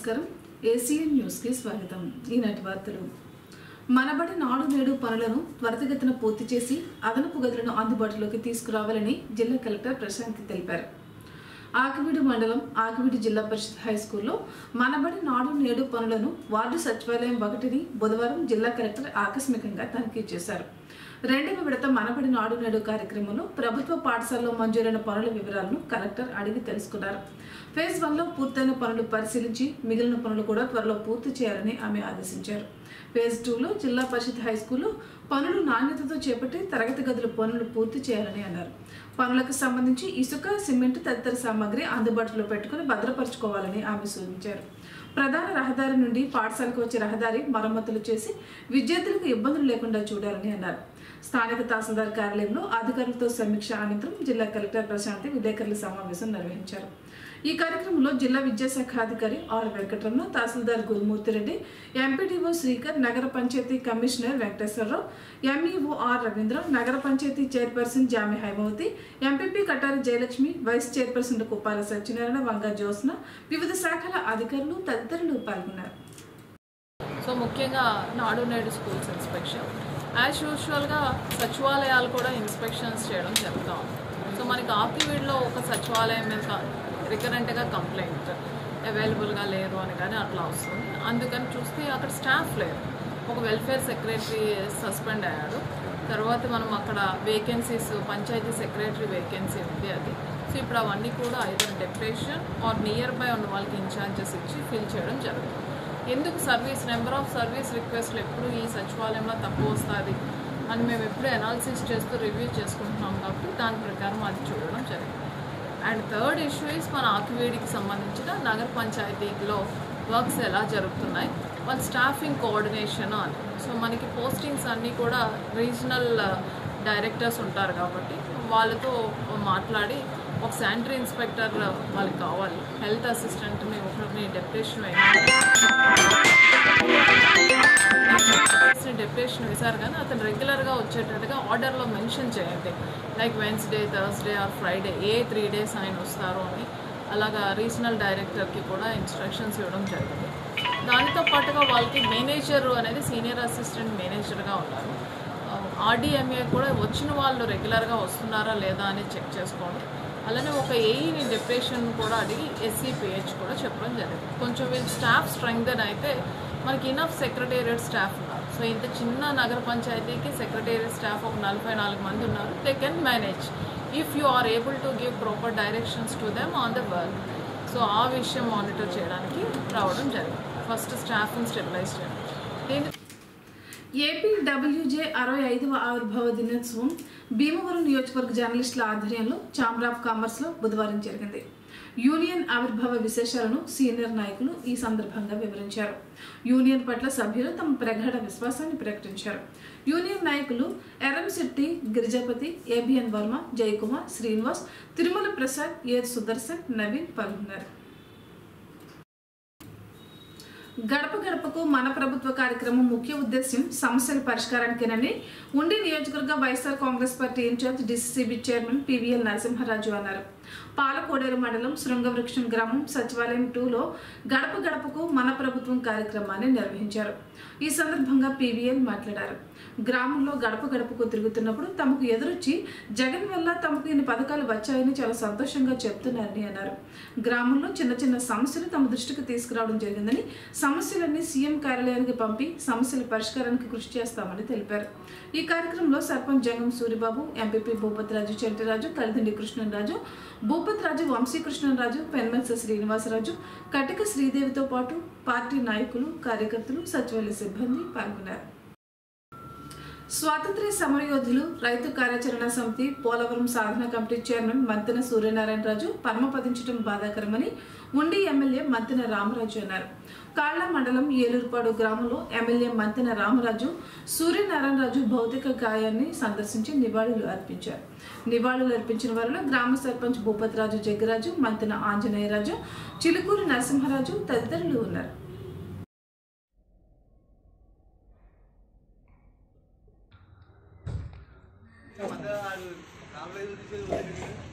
నమస్కారం ఏసీఎన్ న్యూస్కి స్వాగతం ఈనాటి వార్తలు మనబడి నాడు నేడు పనులను త్వరితగతిన పూర్తి చేసి అదనపు గదులను అందుబాటులోకి తీసుకురావాలని జిల్లా కలెక్టర్ ప్రశాంత్ తెలిపారు ఆకివీడు మండలం ఆకివీడు జిల్లా పరిషత్ హై స్కూల్లో మనబడి నాడు నేడు పనులను వార్డు సచివాలయం ఒకటిని బుధవారం జిల్లా కలెక్టర్ ఆకస్మికంగా తనిఖీ చేశారు రెండవ విడత మనబడి నాడు నేడు కార్యక్రమంలో ప్రభుత్వ పాఠశాలలో మంజూరైన పనుల వివరాలను కలెక్టర్ అడిగి తెలుసుకున్నారు ఫేజ్ వన్లో పూర్తయిన పనులు పరిశీలించి మిగిలిన పనులు కూడా త్వరలో పూర్తి చేయాలని ఆమె ఆదేశించారు ఫేజ్ టూలో జిల్లా పరిషత్ హై స్కూల్లో పనులు నాణ్యతతో చేపట్టి తరగతి గదుల పనులు పూర్తి చేయాలని అన్నారు పనులకు సంబంధించి ఇసుక సిమెంట్ తదితర సామాగ్రి అందుబాటులో పెట్టుకుని భద్రపరచుకోవాలని ఆమె సూచించారు ప్రధాన రహదారి నుండి పాఠశాలకు వచ్చే రహదారి మరమ్మతులు చేసి విద్యార్థులకు ఇబ్బందులు లేకుండా చూడాలని అన్నారు స్థానిక తహసీల్దార్ కార్యాలయంలో అధికారులతో సమీక్ష అనంతరం జిల్లా కలెక్టర్ ప్రశాంతి విలేకరుల సమావేశం నిర్వహించారు ఈ కార్యక్రమంలో జిల్లా విద్యాశాఖ అధికారి ఆర్ వెంకటరమణ తహసీల్దార్ గురుమూర్తిరెడ్డి ఎంపీడీఓ శ్రీకర్ నగర panchayat commissioner Venkateswara Rao MEO R Ravindra నగర panchayat chairperson Jami Haimavathi MPP Katari Jayalakshmi vice chairperson Kuppala Satyanarayana Vanga Jyotsna వివిధ శాఖల అధికారులు తదితరులు పాల్గొన్నారు సో ముఖ్యంగా నాడు నేడు స్కూల్స్ ఇన్స్పెక్షన్ యాజ్ యూజువల్గా సచివాలయాలు కూడా ఇన్స్పెక్షన్స్ చేయడం జరుగుతూ ఉంది సో మనకి ఆకివీడ్లో ఒక సచివాలయం మీద రికరెంట్గా కంప్లైంట్ అవైలబుల్గా లేరు అని కానీ అట్లా వస్తుంది అందుకని చూస్తే అక్కడ స్టాఫ్ లేరు ఒక వెల్ఫేర్ సెక్రటరీ సస్పెండ్ అయ్యాడు తర్వాత మనం అక్కడ వేకెన్సీస్ పంచాయతీ సెక్రటరీ వేకెన్సీ ఉంది అది సో ఇప్పుడు అవన్నీ కూడా either deputation or nearby ఉన్న వాళ్ళకి ఇన్ఛార్జెస్ ఇచ్చి ఫిల్ చేయడం జరుగుతుంది ఎందుకు సర్వీస్ నెంబర్ ఆఫ్ సర్వీస్ రిక్వెస్ట్లు ఎప్పుడు ఈ సచివాలయంలో తక్కువ వస్తుంది అని మేము ఎప్పుడు అనాలిసిస్ చేస్తూ రివ్యూ చేసుకుంటున్నాం కాబట్టి దాని ప్రకారం అది చూడడం జరిగింది అండ్ థర్డ్ ఇష్యూ ఇస్ మన ఆకివేడికి సంబంధించిన నగర పంచాయతీలో వర్క్స్ ఎలా జరుగుతున్నాయి వాళ్ళ స్టాఫింగ్ కోఆర్డినేషన్ అని సో మనకి పోస్టింగ్స్ అన్నీ కూడా రీజనల్ డైరెక్టర్స్ ఉంటారు కాబట్టి వాళ్ళతో మాట్లాడి ఒక శానిటరీ ఇన్స్పెక్టర్ వాళ్ళకి కావాలి హెల్త్ అసిస్టెంట్ని ఒకరిని డెప్యుటేషన్ వేయాలి డెప్యుటేషన్ వేశారు కానీ అతను రెగ్యులర్గా వచ్చేటట్టుగా ఆర్డర్లో మెన్షన్ చేయండి like Wednesday Thursday or Friday ఏ త్రీ డేస్ ఆయన వస్తారు అని అలాగా రీజనల్ డైరెక్టర్కి కూడా ఇన్స్ట్రక్షన్స్ ఇవ్వడం జరిగింది దానితో పాటుగా వాళ్ళకి మేనేజర్ అనేది సీనియర్ అసిస్టెంట్ మేనేజర్గా ఉన్నారు ఆర్డీఎంఏ కూడా వచ్చిన వాళ్ళు రెగ్యులర్గా వస్తున్నారా లేదా అని చెక్ చేసుకోండి అలానే ఒక ఏఈని డెప్యుటేషన్ కూడా అడిగి ఎస్సీపీహెచ్ కూడా చెప్పడం జరిగింది కొంచెం వీళ్ళు స్టాఫ్ స్ట్రెంగ్తన్ అయితే మనకి ఇనఫ్ సెక్రటేరియట్ స్టాఫ్ ఉన్నారు సో ఇంత చిన్న నగర పంచాయతీకి సెక్రటేరియట్ స్టాఫ్ ఒక నలభై నాలుగు మంది ఉన్నారు they can manage if you are able to give proper directions to them on the work so ఆ విషయం మానిటర్ చేయడానికి రావడం జరిగింది ఫస్ట్ స్టాఫ్ని స్టెబిలైజ్ చేయడం దీని ఏపీ డబ్ల్యూజే అరవై ఐదవ ఆవిర్భావ దినోత్సవం భీమవరం నియోజకవర్గ జర్నలిస్టుల ఆధ్వర్యంలో ఛాంబర్ ఆఫ్ కామర్స్లో బుధవారం జరిగింది యూనియన్ ఆవిర్భావ విశేషాలను సీనియర్ నాయకులు ఈ సందర్భంగా వివరించారు యూనియన్ పట్ల సభ్యులు తమ ప్రగాఢ విశ్వాసాన్ని ప్రకటించారు యూనియన్ నాయకులు ఎర్రంశెట్టి గిరిజాపతి ఏబిఎన్ వర్మ జయకుమార్ శ్రీనివాస్ తిరుమల ప్రసాద్ ఏ సుదర్శన్ నవీన్ పాల్గొన్నారు గడప గడపకు మన ప్రభుత్వ కార్యక్రమం ముఖ్య ఉద్దేశ్యం సమస్యల పరిష్కారానికేనని ఉండి నియోజకవర్గ YSR Congress party incharge DCCB chairman PVL Narasimharaju అన్నారు పాలకోడేరు మండలం శృంగవృక్షం గ్రామం సచివాలయం టూలో గడప గడపకు మన ప్రభుత్వం కార్యక్రమాన్ని నిర్వహించారు ఈ సందర్భంగా పివిఎల్ మాట్లాడారు గ్రామంలో గడప గడపకు తిరుగుతున్నప్పుడు తమకు ఎదురొచ్చి జగన్ వల్ల తమకు ఇన్ని పథకాలు వచ్చాయని చాలా సంతోషంగా చెప్తున్నారని అన్నారు గ్రామంలో చిన్న చిన్న సమస్యలు తమ దృష్టికి తీసుకురావడం జరిగిందని సమస్యలన్నీ సీఎం కార్యాలయానికి పంపి సమస్యల పరిష్కారానికి కృషి చేస్తామని తెలిపారు ఈ కార్యక్రమంలో సర్పంచ్ జంగం సూరిబాబు ఎంపీపీ భూపతిరాజు చెంటిరాజు కలిదిండి కృష్ణరాజు భూపతిరాజు వంశీకృష్ణరాజు పెన్మెత్స శ్రీనివాసరాజు కటిక శ్రీదేవితో పాటు పార్టీ నాయకులు కార్యకర్తలు సచివాలయ సిబ్బంది పాల్గొన్నారు స్వాతంత్ర్య సమరయోధులు రైతు కార్యాచరణ సమితి పోలవరం సాధన కమిటీ చైర్మన్ మంతెన సూర్యనారాయణరాజు పరమపదించడం బాధాకరమని ఉండి ఎమ్మెల్యే మంతెన రామరాజు అన్నారు కాళ్ల మండలం ఏలూరుపాడు గ్రామంలో ఎమ్మెల్యే మంతెన రామరాజు సూర్యనారాయణరాజు భౌతిక గాయాన్ని సందర్శించి నివాళులు అర్పించారు నివాళులు అర్పించిన వారిలో గ్రామ సర్పంచ్ భూపతిరాజు జగ్గరాజు మంతెన ఆంజనేయరాజు చిలుకూరు నరసింహరాజు తదితరులు ఉన్నారు నాలుగు ఐదు తీసేది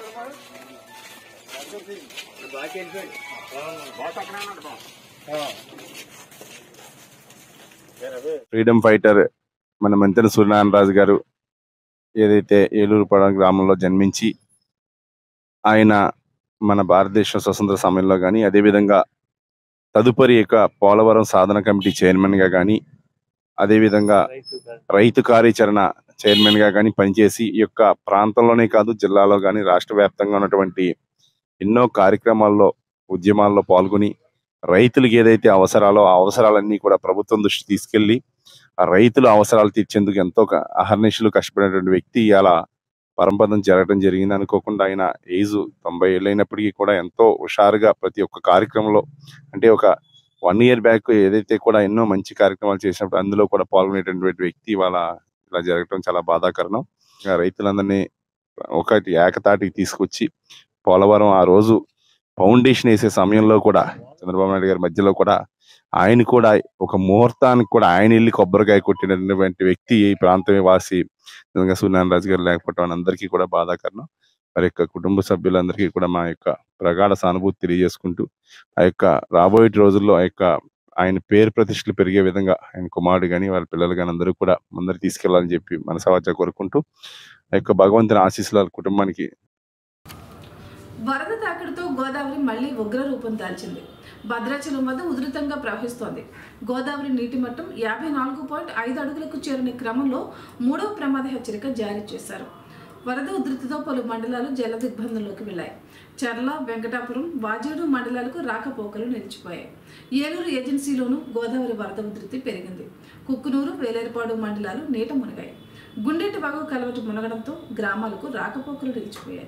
ఫ్రీడమ్ ఫైటర్ మన మంతెన సూర్యనారాయణ రాజు గారు ఏదైతే ఏలూరు పడ గ్రామంలో జన్మించి ఆయన మన భారతదేశ స్వతంత్ర సమయంలో కానీ అదేవిధంగా తదుపరి యొక్క పోలవరం సాధన కమిటీ చైర్మన్ గా కానీ అదేవిధంగా రైతు కార్యాచరణ చైర్మన్ గా కానీ పనిచేసి ఈ యొక్క ప్రాంతంలోనే కాదు జిల్లాలో కానీ రాష్ట్ర వ్యాప్తంగా ఉన్నటువంటి ఎన్నో కార్యక్రమాల్లో ఉద్యమాల్లో పాల్గొని రైతులకు ఏదైతే అవసరాలో ఆ అవసరాలన్నీ కూడా ప్రభుత్వం దృష్టి తీసుకెళ్లి ఆ రైతుల అవసరాలు తీర్చేందుకు ఎంతో క- అహర్నిశలు కష్టపడినటువంటి వ్యక్తి ఇలా పరంపదం జరగడం జరిగింది అనుకోకుండా ఆయన ఏజ్ తొంభై ఏళ్ళైనప్పటికీ కూడా ఎంతో హుషారుగా ప్రతి ఒక్క కార్యక్రమంలో అంటే ఒక వన్ ఇయర్ బ్యాక్ ఏదైతే కూడా ఎన్నో మంచి కార్యక్రమాలు చేసినప్పుడు అందులో కూడా పాల్గొనేటటువంటి వ్యక్తి ఇవాళ ఇలా జరగడం చాలా బాధాకరణం ఇంకా రైతులందరినీ ఒకటి ఏకతాటికి తీసుకొచ్చి పోలవరం ఆ రోజు ఫౌండేషన్ వేసే సమయంలో కూడా చంద్రబాబు నాయుడు గారి మధ్యలో కూడా ఆయన కూడా ఒక ముహూర్తానికి కూడా ఆయన వెళ్ళి కొబ్బరికాయ కొట్టినటువంటి వ్యక్తి ఈ ప్రాంతం వాసి నిజంగా సూర్యనారాయణ రాజు గారు లేకపోవడం అందరికీ కూడా బాధాకరణం వారి యొక్క కుటుంబ సభ్యులందరికీ కూడా మా యొక్క ప్రగాఢ సానుభూతి తెలియజేసుకుంటూ ఆ యొక్క రాబోయే రోజుల్లో ఆ యొక్క ఆయన పేరు ప్రతిష్టలు పెరిగే విధంగా ఆయన కుమారుడు కానీ వాళ్ళ పిల్లలు కానీ అందరూ కూడా ముందరు తీసుకెళ్లాలని చెప్పి మనసావాచ కోరుకుంటూ ఆ యొక్క భగవంతుని ఆశీస్సులు వాళ్ళ కుటుంబానికి వరద తాకిడితో గోదావరి మళ్లీ ఉగ్ర రూపం దాల్చింది భద్రాచలం వద్ద ఉధృతంగా ప్రవహిస్తోంది గోదావరి నీటి మట్టం యాభై నాలుగు పాయింట్ ఐదు అడుగులకు చేరిన క్రమంలో మూడవ ప్రమాద హెచ్చరిక జారీ చేశారు వరద ఉధృతితో పలు మండలాలు జల దిగ్బంధంలోకి వెళ్లాయి చర్ల వెంకటాపురం వాజేడు మండలాలకు రాకపోకలు నిలిచిపోయాయి ఏలూరు ఏజెన్సీలోనూ గోదావరి వరద ఉధృతి పెరిగింది కుక్కునూరు వేలేరుపాడు మండలాలు నీట మునిగాయి గుండెటి వాగు కలవటి మునగడంతో గ్రామాలకు రాకపోకలు నిలిచిపోయాయి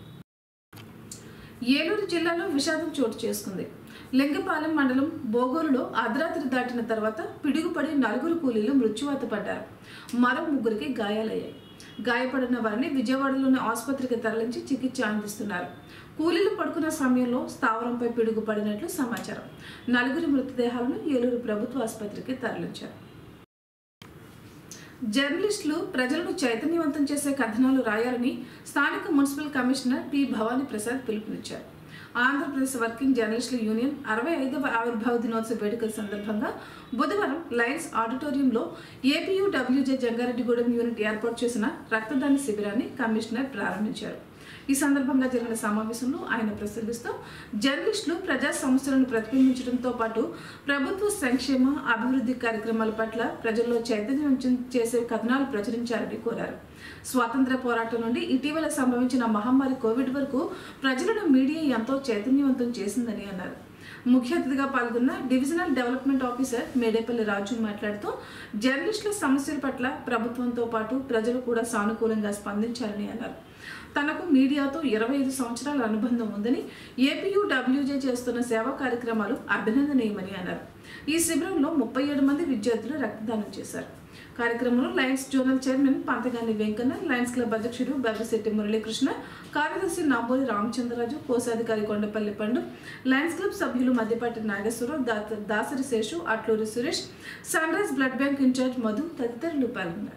ఏలూరు జిల్లాలో విషాదం చోటు చేసుకుంది లింగపాలెం మండలం బోగోలులో అర్ధరాత్రి దాటిన తర్వాత పిడుగుపడి నలుగురు కూలీలు మృత్యువాత పడ్డారు మరో ముగ్గురికి గాయాలయ్యాయి గాయపడిన వారిని విజయవాడలోని ఆసుపత్రికి తరలించి చికిత్స అందిస్తున్నారు కూలీలు పడుకున్న సమయంలో స్థావరంపై పిడుగు పడినట్లు సమాచారం నలుగురి మృతదేహాలను ఏలూరు ప్రభుత్వ ఆసుపత్రికి తరలించారు జర్నలిస్టులు ప్రజలను చైతన్యవంతం చేసే కథనాలు రాయాలని స్థానిక municipal commissioner P Bhavani Prasad పిలుపునిచ్చారు ఆంధ్రప్రదేశ్ వర్కింగ్ జర్నలిస్టుల యూనియన్ అరవై ఐదవ ఆవిర్భావ దినోత్సవ వేడుకల సందర్భంగా బుధవారం లయన్స్ ఆడిటోరియంలో ఏపీయూ డబ్ల్యూజే జంగారెడ్డిగూడెం యూనిట్ ఏర్పాటు చేసిన రక్తదాన శిబిరాన్ని కమిషనర్ ప్రారంభించారు ఈ సందర్భంగా జరిగిన సమావేశంలో ఆయన ప్రసంగిస్తూ జర్నలిస్టులు ప్రజా సమస్యలను ప్రతిబింబించడంతో పాటు ప్రభుత్వ సంక్షేమ అభివృద్ధి కార్యక్రమాల పట్ల ప్రజల్లో చైతన్యం చేసే కథనాలు ప్రచురించాలని కోరారు స్వాతంత్ర పోరాటం నుండి ఇటీవల సంభవించిన మహమ్మారి కోవిడ్ వరకు ప్రజలను మీడియా ఎంతో చైతన్యవంతం చేసిందని అన్నారు ముఖ్య అతిథిగా పాల్గొన్న divisional development officer Medepalli Raju మాట్లాడుతూ జర్నలిస్టుల సమస్యల పట్ల ప్రభుత్వంతో పాటు ప్రజలు కూడా సానుకూలంగా స్పందించాలని అన్నారు తనకు మీడియాతో ఇరవై ఐదు సంవత్సరాల అనుబంధం ఉందని ఏపీయూ డబ్ల్యూజే చేస్తున్న సేవా కార్యక్రమాలు అభినందనీయమని అన్నారు ఈ శిబిరంలో ముప్పై ఏడు మంది విద్యార్థులు రక్తదానం చేశారు కార్యక్రమంలో Lions zonal chairman Panthagani Venkanna Lions club అధ్యక్షుడు బెర్రశెట్టి మురళీకృష్ణ కార్యదర్శి నాంబోలి రామచంద్రరాజు కోశాధికారి కొండపల్లి పండు లయన్స్ క్లబ్ సభ్యులు మద్దిపాటి నాగేశ్వరరావు దాత- Dasari Seshu Atluri Suresh Sunrise blood bank incharge Madhu తదితరులు పాల్గొన్నారు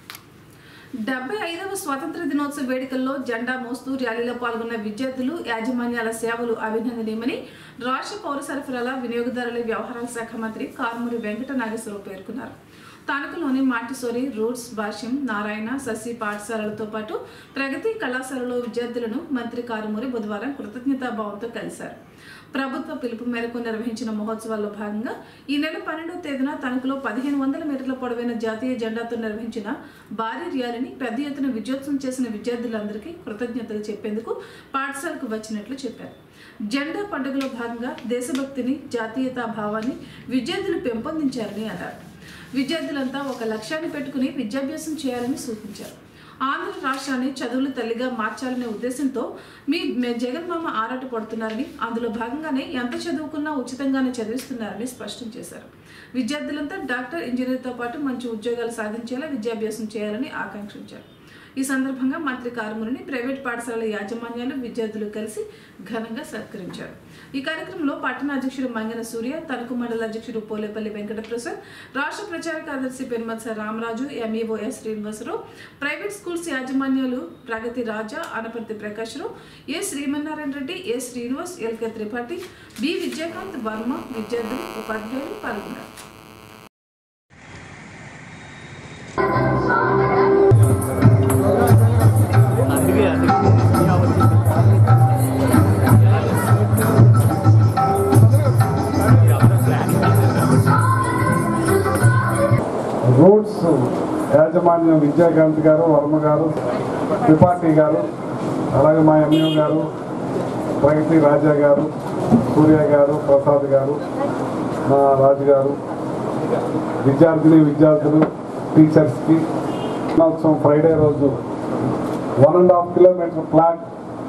డెబ్బై ఐదవ స్వాతంత్ర దినోత్సవ వేడుకల్లో జెండా మోస్తూ ర్యాలీలో పాల్గొన్న విద్యార్థులు యాజమాన్యాల సేవలు అభినందనీయమని రాష్ట్ర పౌర సరఫరాల వినియోగదారుల వ్యవహారాల శాఖ మంత్రి కారుమూరి వెంకట నాగేశ్వరరావు పేర్కొన్నారు తాలూకులోని మాంటిసోరి రూట్స్ భాష్యం నారాయణ శశి పాఠశాలలతో పాటు ప్రగతి కళాశాలలో విద్యార్థులను మంత్రి కారుమూరి బుధవారం కృతజ్ఞతాభావంతో కలిశారు ప్రభుత్వ పిలుపు మేరకు నిర్వహించిన మహోత్సవాల్లో భాగంగా ఈ నెల పన్నెండవ తేదీన తణుకులో పదిహేను వందల మీటర్ల పొడవైన జాతీయ జెండాతో నిర్వహించిన భారీ ర్యాలీని పెద్ద ఎత్తున విజయోత్సవం చేసిన విద్యార్థులందరికీ కృతజ్ఞతలు చెప్పేందుకు పాఠశాలకు వచ్చినట్లు చెప్పారు జెండా పండుగలో భాగంగా దేశభక్తిని జాతీయతా భావాన్ని విద్యార్థులు పెంపొందించారని అన్నారు విద్యార్థులంతా ఒక లక్ష్యాన్ని పెట్టుకుని విద్యాభ్యాసం చేయాలని సూచించారు ఆంధ్ర రాష్ట్రాన్ని చదువుల తల్లిగా మార్చాలనే ఉద్దేశంతో మీ మీ జగన్మామ ఆరాట పడుతున్నారని అందులో భాగంగానే ఎంత చదువుకున్నా ఉచితంగానే చదివిస్తున్నారని స్పష్టం చేశారు విద్యార్థులంతా డాక్టర్ ఇంజనీర్తో పాటు మంచి ఉద్యోగాలు సాధించేలా విద్యాభ్యాసం చేయాలని ఆకాంక్షించారు ఈ సందర్భంగా మంత్రి కారుమూరిని ప్రైవేట్ పాఠశాలల యాజమాన్యాలు విద్యార్థులు కలిసి ఘనంగా సత్కరించారు ఈ కార్యక్రమంలో పట్టణ అధ్యక్షుడు మంగన సూర్య తణుకు మండల అధ్యక్షుడు పోలేపల్లి వెంకటప్రసాద్ రాష్ట్ర ప్రచార కార్యదర్శి Penmatsa Ramaraju MEO S Srinivasa Rao private schools యాజమాన్యాలు Pragathi Raja Anaparthi Prakash Rao A Srimannarayana Reddy A Srinivas LK Tripathi B Vijayakanth Varma విద్యార్థులు ఉపాధ్యాయులు పాల్గొన్నారు రూట్స్ యాజమాన్యం విజయకాంత్ గారు వర్మ గారు త్రిపాఠి గారు అలాగే మా ఎంఈఓ గారు ప్రగతి రాజా గారు సూర్య గారు ప్రసాద్ గారు మా రాజు గారు విద్యార్థిని విద్యార్థులు టీచర్స్కి దినోత్సవం ఫ్రైడే రోజు one and half kilometre flag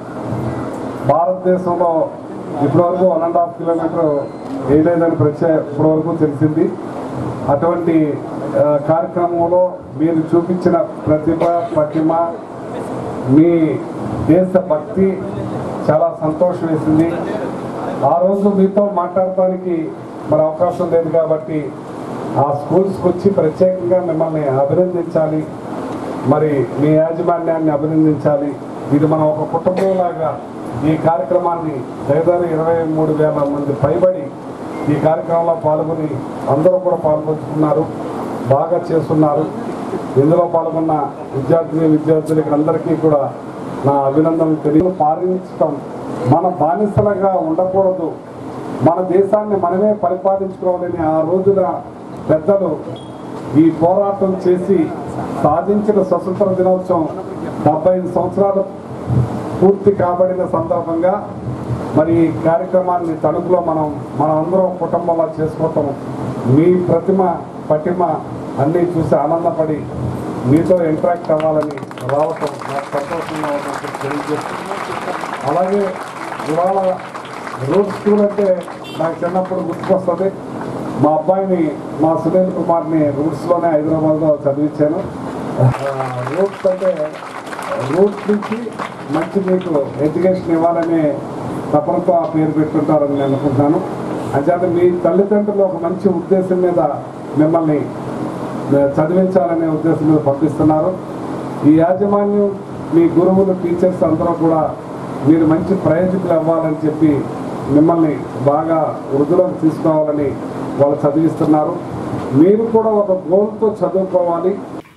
భారతదేశంలో ఇప్పటివరకు వన్ అండ్ హాఫ్ కిలోమీటర్ వేయలేదని ప్రత్యేక ఇప్పటివరకు తెలిసింది అటువంటి ఆ, కార్యక్రమంలో మీరు చూపించిన ప్రతిభ ప్రతిమ మీ దేశ భక్తి చాలా సంతోషం వేసింది ఆ రోజు మీతో మాట్లాడటానికి మరి అవకాశం లేదు కాబట్టి ఆ స్కూల్స్కి వచ్చి ప్రత్యేకంగా మిమ్మల్ని అభినందించాలి మరి మీ యాజమాన్యాన్ని అభినందించాలి ఇది మనం ఒక కుటుంబంలాగా ఈ కార్యక్రమాన్ని దాదాపు ఇరవై మూడు వేల మంది పైబడి ఈ కార్యక్రమంలో పాల్గొని అందరూ కూడా పాల్గొంటున్నారు బాగా చేస్తున్నారు ఇందులో పాల్గొన్న విద్యార్థిని విద్యార్థులకి అందరికీ కూడా నా అభినందనలు తెలియ పాలించడం మన బానిసలుగా ఉండకూడదు మన దేశాన్ని మనమే పరిపాలించుకోవాలని ఆ రోజున పెద్దలు ఈ పోరాటం చేసి సాధించిన స్వతంత్ర దినోత్సవం డెబ్బై ఐదు సంవత్సరాలు పూర్తి కాబడిన సందర్భంగా మరి ఈ కార్యక్రమాన్ని తణుకులో మనం మనం అందరం కుటుంబంలో చేసుకోవటం మీ ప్రతిమ పటిమ అన్నీ చూసి ఆనందపడి మీతో ఇంటరాక్ట్ అవ్వాలని రావటం నాకు సంతోషంగా ఉన్నట్టు తెలియజేస్తున్నాను అలాగే ఇవాళ రోడ్ స్కూల్ అంటే నాకు చిన్నప్పుడు గుర్తుకొస్తుంది మా అబ్బాయిని మా సునీల్ కుమార్ని రూట్స్లోనే హైదరాబాద్లో చదివించాను రూట్స్ అంటే రూట్స్ నుంచి మంచి మీకు ఎడ్యుకేషన్ ఇవ్వాలనే తపనతో ఆ పేరు పెట్టుంటారని నేను అనుకుంటున్నాను అంచేత మీ తల్లిదండ్రులు ఒక మంచి ఉద్దేశం మీద మిమ్మల్ని ఆ, చదివించాలనే ఉద్దేశం మీద పంపిస్తున్నారు ఈ యాజమాన్యం మీ గురువులు టీచర్స్ అందరూ కూడా మీరు మంచి ప్రయోజకులు అవ్వాలని చెప్పి మిమ్మల్ని బాగా వృద్ధులకు తీసుకోవాలని వాళ్ళు చదివిస్తున్నారు మీరు కూడా ఒక గోల్తో చదువుకోవాలి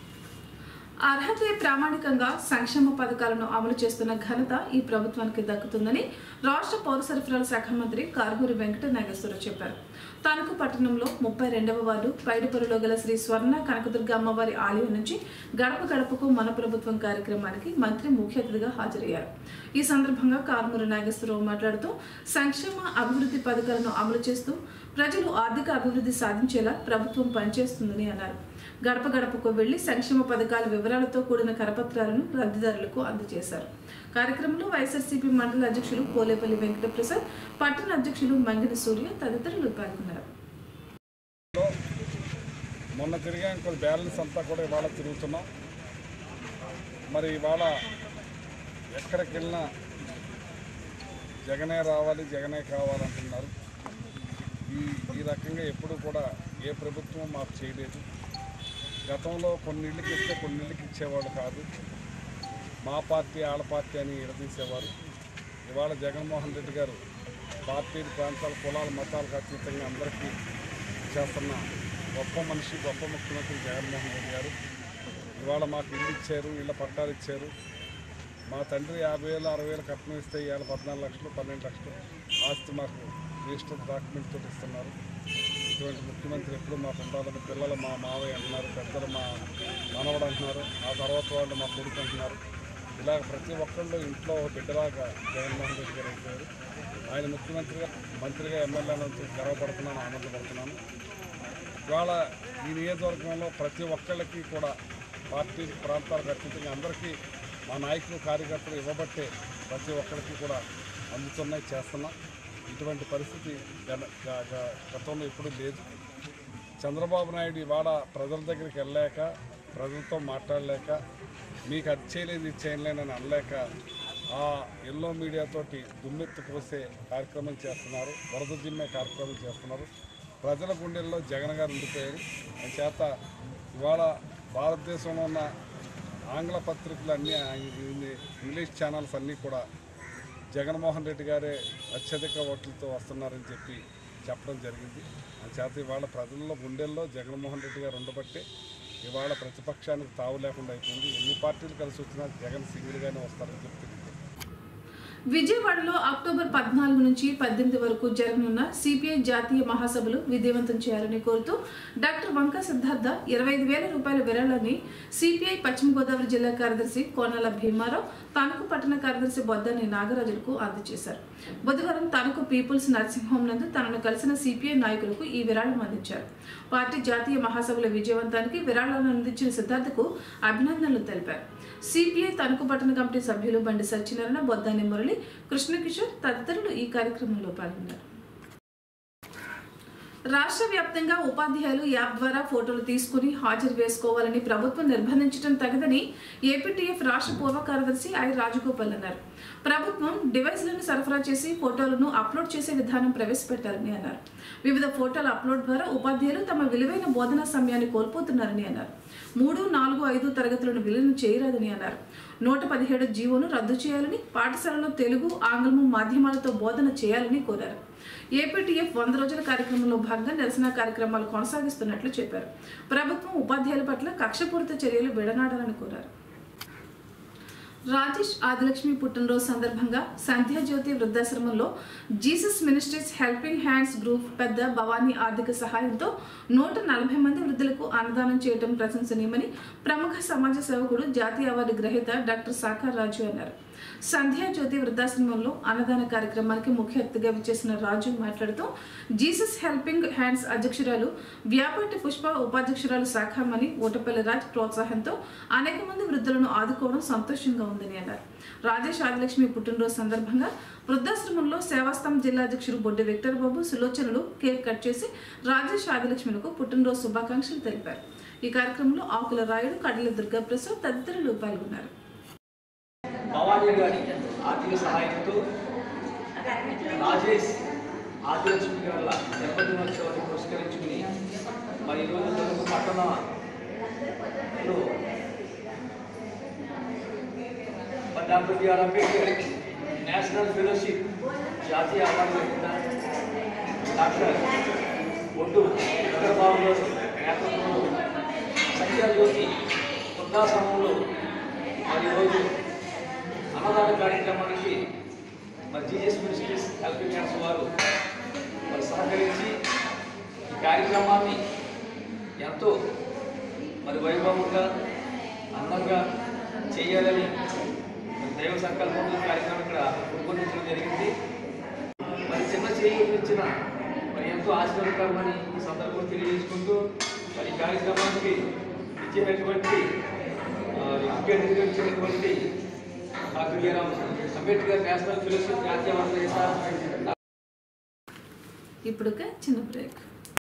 అర్హతే ప్రామాణికంగా సంక్షేమ పథకాలను అమలు చేస్తున్న ఘనత ఈ ప్రభుత్వానికి దక్కుతుందని రాష్ట్ర పౌర సరఫరాల శాఖ మంత్రి కారుమూరి వెంకట నాగేశ్వరరావు చెప్పారు తణుకు పట్టణంలో ముప్పై రెండవ వార్డు పైడిపరులో గల శ్రీ స్వర్ణ కనకదుర్గ అమ్మవారి ఆలయం నుంచి గడప గడపకు మన ప్రభుత్వం కార్యక్రమానికి మంత్రి ముఖ్య అతిథిగా హాజరయ్యారు ఈ సందర్భంగా కారుమూరి నాగేశ్వరరావు మాట్లాడుతూ సంక్షేమ అభివృద్ధి పథకాలను అమలు చేస్తూ ప్రజలు ఆర్థిక అభివృద్ధి సాధించేలా ప్రభుత్వం పనిచేస్తుందని అన్నారు గడప గడపకు వెళ్లి సంక్షేమ పథకాల వివరాలతో కూడిన కరపత్రాలను లబ్ధిదారులకు అందజేశారు కార్యక్రమంలో వైఎస్ఆర్సీపీ మండల అధ్యక్షులు పోలేపల్లి వెంకటప్రసాద్ పట్టణ అధ్యక్షులు మంగిన సూర్య తదితరులు పాల్గొన్నారు మొన్న తిరిగాం కొంచెం బ్యాలెన్స్ అంతా కూడా ఇవాళ తిరుగుతున్నాం మరి ఇవాళ ఎక్కడికి వెళ్ళినా జగనే రావాలి జగనే కావాలంటున్నారు ఈ ఈ రకంగా ఎప్పుడు కూడా ఏ ప్రభుత్వం మాకు చేయలేదు గతంలో కొన్ని ఇళ్ళకి ఇస్తే కొన్ని ఇళ్ళకి ఇచ్చేవాళ్ళు కాదు మా పార్టీ ఆళ్ళ పార్టీ అని ఎడదీసేవారు ఇవాళ జగన్మోహన్ రెడ్డి గారు పార్టీ ప్రాంతాల కులాల మతాలకు అతీతంగా అందరికీ చేస్తున్న గొప్ప మనిషి గొప్ప ముఖ్యమంత్రి జగన్మోహన్ రెడ్డి గారు ఇవాళ మాకు ఇల్లు ఇచ్చారు ఇళ్ళ పట్టాలు ఇచ్చారు మా తండ్రి యాభై వేలు అరవై వేలు కట్నం ఇస్తే ఇవాళ పద్నాలుగు లక్షలు పన్నెండు లక్షలు ఆస్తి మాకు రిజిస్టర్ డాక్యుమెంట్ తోటి ఇస్తున్నారు ఇటువంటి ముఖ్యమంత్రి ఎప్పుడు మాకు ఉండాలని పిల్లలు మా మావయ్య అంటున్నారు పెద్దలు మా మనవడు అంటున్నారు ఆ తర్వాత వాళ్ళు మా కొడుకు అంటున్నారు ఇలాగ ప్రతి ఒక్కళ్ళు ఇంట్లో ఒక బిడ్డలాగా జగన్మోహన్ రెడ్డి గారు అయిపోయారు ఆయన ముఖ్యమంత్రిగా మంత్రిగా ఎమ్మెల్యేలంతా గర్వపడుతున్నాను ఆనందపడుతున్నాను ఇవాళ ఈ నియోజకవర్గంలో ప్రతి ఒక్కళ్ళకి కూడా పార్టీ ప్రాంతాలకు అతీతంగా అందరికీ మా నాయకులు కార్యకర్తలు ఇవ్వబట్టే ప్రతి ఒక్కరికి కూడా అందుతున్నాయి చేస్తున్నాం ఇటువంటి పరిస్థితి గత- గ- గ- గతంలో ఎప్పుడూ లేదు చంద్రబాబు నాయుడు ఇవాళ ప్రజల దగ్గరికి వెళ్ళలేక ప్రజలతో మాట్లాడలేక మీకు అది చేయలేదు ఇది చేయలేనని అనలేక ఆ ఎల్లో మీడియాతోటి దుమ్మెత్తి పోసే కార్యక్రమం చేస్తున్నారు వరద దిమ్మే కార్యక్రమం చేస్తున్నారు ప్రజల గుండెల్లో జగన్ గారు ఉండిపోయారు చేత ఇవాళ భారతదేశంలో ఉన్న ఆంగ్ల పత్రికలు అన్నీ ఇంగ్లీష్ ఛానల్స్ అన్నీ కూడా జగన్మోహన్ రెడ్డి గారే అత్యధిక ఓట్లతో వస్తున్నారని చెప్పి చెప్పడం జరిగింది చేత ఇవాళ ప్రజల్లో గుండెల్లో జగన్మోహన్ రెడ్డి గారు ఉండబట్టే ఇవాళ ప్రతిపక్షానికి తావు లేకుండా అయిపోయింది ఎన్ని పార్టీలు కలిసి వచ్చినా జగన్ సింగిల్గానే వస్తారని చెప్పి తెలియజేస్తున్నాను. విజయవాడలో అక్టోబర్ పద్నాలుగు నుంచి పద్దెనిమిది వరకు జరగనున్న సిపిఐ జాతీయ మహాసభలు విజయవంతం చేయాలని కోరుతూ డాక్టర్ వంక సిద్ధార్థ ఇరవై ఐదు వేల రూపాయల విరాళాన్ని సిపిఐ పశ్చిమ గోదావరి జిల్లా కార్యదర్శి కోనాల భీమారావు తణుకు పట్టణ కార్యదర్శి బొద్దని నాగరాజులకు అందజేశారు బుధవారం తణుకు పీపుల్స్ నర్సింగ్ హోం నందు తనను కలిసిన సిపిఐ నాయకులకు ఈ విరాళం అందించారు పార్టీ జాతీయ మహాసభల విజయవంతానికి విరాళాలను అందించిన సిద్ధార్థకు అభినందనలు తెలిపారు సిపిఐ తణుకు పట్టణ కమిటీ సభ్యులు బండి సత్యనారాయణ బొద్దాని మురళి కృష్ణకిషోర్ తదితరులు ఈ కార్యక్రమంలో పాల్గొన్నారు రాష్ట్ర వ్యాప్తంగా ఉపాధ్యాయులు యాప్ ద్వారా ఫోటోలు తీసుకుని హాజరు వేసుకోవాలని ప్రభుత్వం నిర్బంధించడం తగదని ఏపీటీఎఫ్ రాష్ట్ర పూర్వ కార్యదర్శి ఐ రాజగోపాల్ అన్నారు ప్రభుత్వం డివైస్లను సరఫరా చేసి ఫోటోలను అప్లోడ్ చేసే విధానం ప్రవేశపెట్టారని అన్నారు వివిధ ఫోటోల అప్లోడ్ ద్వారా ఉపాధ్యాయులు తమ విలువైన బోధనా సమయాన్ని కోల్పోతున్నారని అన్నారు మూడు నాలుగు ఐదు తరగతులను విలీనం చేయరాదని అన్నారు నూట పదిహేడు జీవోను రద్దు చేయాలని పాఠశాలలో తెలుగు ఆంగ్లము మాధ్యమాలతో బోధన చేయాలని కోరారు ఏపీటీఎఫ్ వంద రోజుల కార్యక్రమంలో భాగంగా నిరసన కార్యక్రమాలు కొనసాగిస్తున్నట్లు చెప్పారు ప్రభుత్వం ఉపాధ్యాయుల పట్ల కక్షపూరిత చర్యలు విడనాడాలని కోరారు రాజేష్ ఆదిలక్ష్మి పుట్టినరోజు సందర్భంగా సంధ్యాజ్యోతి వృద్ధాశ్రమంలో Jesus Ministries Helping Hands group పెద్ద భవానీ ఆర్థిక సహాయంతో నూట నలభై మంది వృద్ధులకు అన్నదానం చేయడం ప్రశంసనీయమని ప్రముఖ సమాజ సేవకుడు జాతీయ అవార్డు గ్రహీత డాక్టర్ సాకార్ రాజు అన్నారు సంధ్యాజ్యోతి వృద్ధాశ్రమంలో అన్నదాన కార్యక్రమానికి ముఖ్య అతిథిగా విచ్చేసిన రాజు మాట్లాడుతూ జీసస్ హెల్పింగ్ హ్యాండ్స్ అధ్యక్షురాలు వ్యాపాటి పుష్ప ఉపాధ్యక్షురాలు శాఖామణి ఓటపల్లి రాజ్ ప్రోత్సాహంతో అనేక మంది వృద్ధులను ఆదుకోవడం సంతోషంగా ఉందని అన్నారు రాజేష్ ఆదిలక్ష్మి పుట్టినరోజు సందర్భంగా వృద్ధాశ్రమంలో సేవాస్థం జిల్లా అధ్యక్షుడు బొడ్డి విక్టర్ బాబు సులోచనలు కేక్ కట్ చేసి రాజేష్ ఆదిలక్ష్మిలకు పుట్టినరోజు శుభాకాంక్షలు తెలిపారు ఈ కార్యక్రమంలో ఆకుల రాయుడు కడల దుర్గాప్రసాద్ తదితరులు పాల్గొన్నారు భవానీ గారి ఆర్థిక సహాయంతో రాజేష్ ఆదిలక్ష్మి గారి జన్మదినోత్సవాన్ని పురస్కరించుకుని మరి ఈరోజు తణుకు పట్టణంలో మరి doctor BR Ambedkar national fellowship జాతీయ అవార్డు గ్రహీత డాక్టర్ ఒడ్డు చంద్రబాబు గారు నేతృత్వంలో సంధ్యాజ్యోతి వృద్ధాశ్రమంలో మరి ఈరోజు అన్నదాన కార్యక్రమానికి మరి జీఎస్ మినిస్ట్రీస్ హెల్పింగ్ హ్యాండ్స్ వారు మరి సహకరించి ఈ కార్యక్రమాన్ని ఎంతో మరి వైభవంగా అందంగా చేయాలని మరి దైవ సంకల్పంతో ఈ కార్యక్రమం ఇక్కడ రూపొందించడం జరిగింది మరి చిన్న చేయించిన మరి ఎంతో ఆశీర్వదకరమని ఈ సందర్భంలో తెలియజేసుకుంటూ మరి ఈ కార్యక్రమానికి ఇచ్చినటువంటి ఆ, ముఖ్య అతిథిగా ఇచ్చినటువంటి doctor BR Ambedkar national fellowship జాతీయ అవార్డు గ్రహీత ఇప్పుడు ఒక చిన్న బ్రేక్